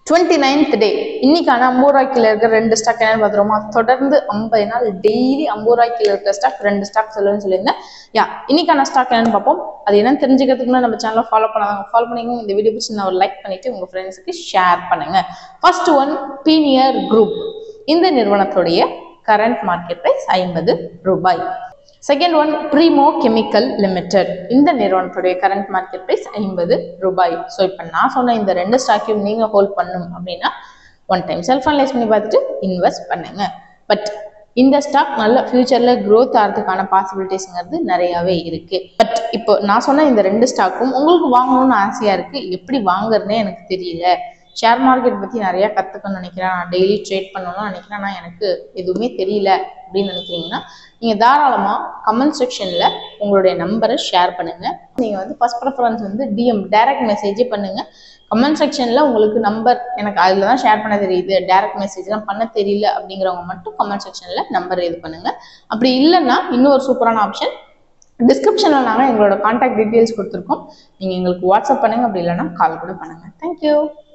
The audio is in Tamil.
டுவெண்ட்டி நைன்த் டே இன்னைக்கான ஐம்பது ரூபாய் கீழே இருக்கிற ரெண்டு ஸ்டாக் என்னன்னு பார்த்துருவோமா தொடர்ந்து ஐம்பது நாள் டெய்லி ஐம்பது ரூபாய் கீழே இருக்கிற ஸ்டாக் ரெண்டு ஸ்டாக் சொல்லுவேன்னு சொல்லியிருந்தேன் யா இன்னைக்கான ஸ்டாக் என்னன்னு பார்ப்போம் அது என்னன்னு தெரிஞ்சுக்கிறதுக்கு முன்னாடி நம்ம சேனலை ஃபாலோ பண்ணாங்க ஃபாலோ பண்ணிக்கோங்க இந்த வீடியோ பிடிச்சி ஒரு லைக் பண்ணிட்டு உங்க ஃப்ரெண்ட்ஸுக்கு ஷேர் பண்ணுங்க ஃபர்ஸ்ட் ஒன் பீனியர் குரூப் இந்த நிறுவனத்துடைய கரண்ட் மார்க்கெட் பிரைஸ் ஐம்பது ரூபாய் second one Primo chemical limited இந்த நிறுவனத்துடைய கரண்ட் மார்க்கெட் பிரைஸ் ஐம்பது ரூபாய் ஸோ இப்போ நான் சொன்ன இந்த ரெண்டு ஸ்டாக்கையும் நீங்கள் ஹோல்ட் பண்ணணும் அப்படின்னா ஒன் டைம் செல்ஃப் அனலைஸ் பண்ணி பார்த்துட்டு இன்வெஸ்ட் பண்ணுங்க பட் இந்த ஸ்டாக் நல்ல ஃபியூச்சர்ல growth ஆகிறதுக்கான பாசிபிலிட்டிஸ்ங்கிறது நிறையாவே இருக்கு பட் இப்போ நான் சொன்ன இந்த ரெண்டு ஸ்டாக்கும் உங்களுக்கு வாங்கணும்னு ஆசையா இருக்கு எப்படி வாங்குறதுனே எனக்கு தெரியல ஷேர் மார்க்கெட் பத்தி நிறைய கத்துக்கணும்னு நினைக்கிறேன் நான் டெய்லி ட்ரேட் பண்ணணும்னு நினைக்கிறேன் ஆனால் எனக்கு எதுவுமே தெரியல அப்படின்னு நினைக்கிறீங்கன்னா நீங்க தாராளமா கமெண்ட் செக்ஷன்ல உங்களுடைய நம்பரை ஷேர் பண்ணுங்க நீங்க வந்து ஃபர்ஸ்ட் ப்ரிஃபரன்ஸ் வந்து டிஎம் டைரக்ட் மெசேஜே பண்ணுங்க கமெண்ட் செக்ஷன்ல உங்களுக்கு நம்பர் எனக்கு அதில் தான் ஷேர் பண்ண தெரியுது டைரக்ட் மெசேஜ்லாம் பண்ண தெரியல அப்படிங்கிறவங்க மட்டும் கமெண்ட் செக்ஷன்ல நம்பர் இது பண்ணுங்க அப்படி இல்லைன்னா இன்னொரு சூப்பரான ஆப்ஷன் டிஸ்கிரிப்ஷனில் நாங்கள் எங்களோட காண்டாக்ட் டீட்டெயில்ஸ் கொடுத்துருக்கோம் நீங்கள் எங்களுக்கு வாட்ஸ்அப் பண்ணுங்க அப்படி இல்லைன்னா கால் கூட பண்ணுங்க தேங்க்யூ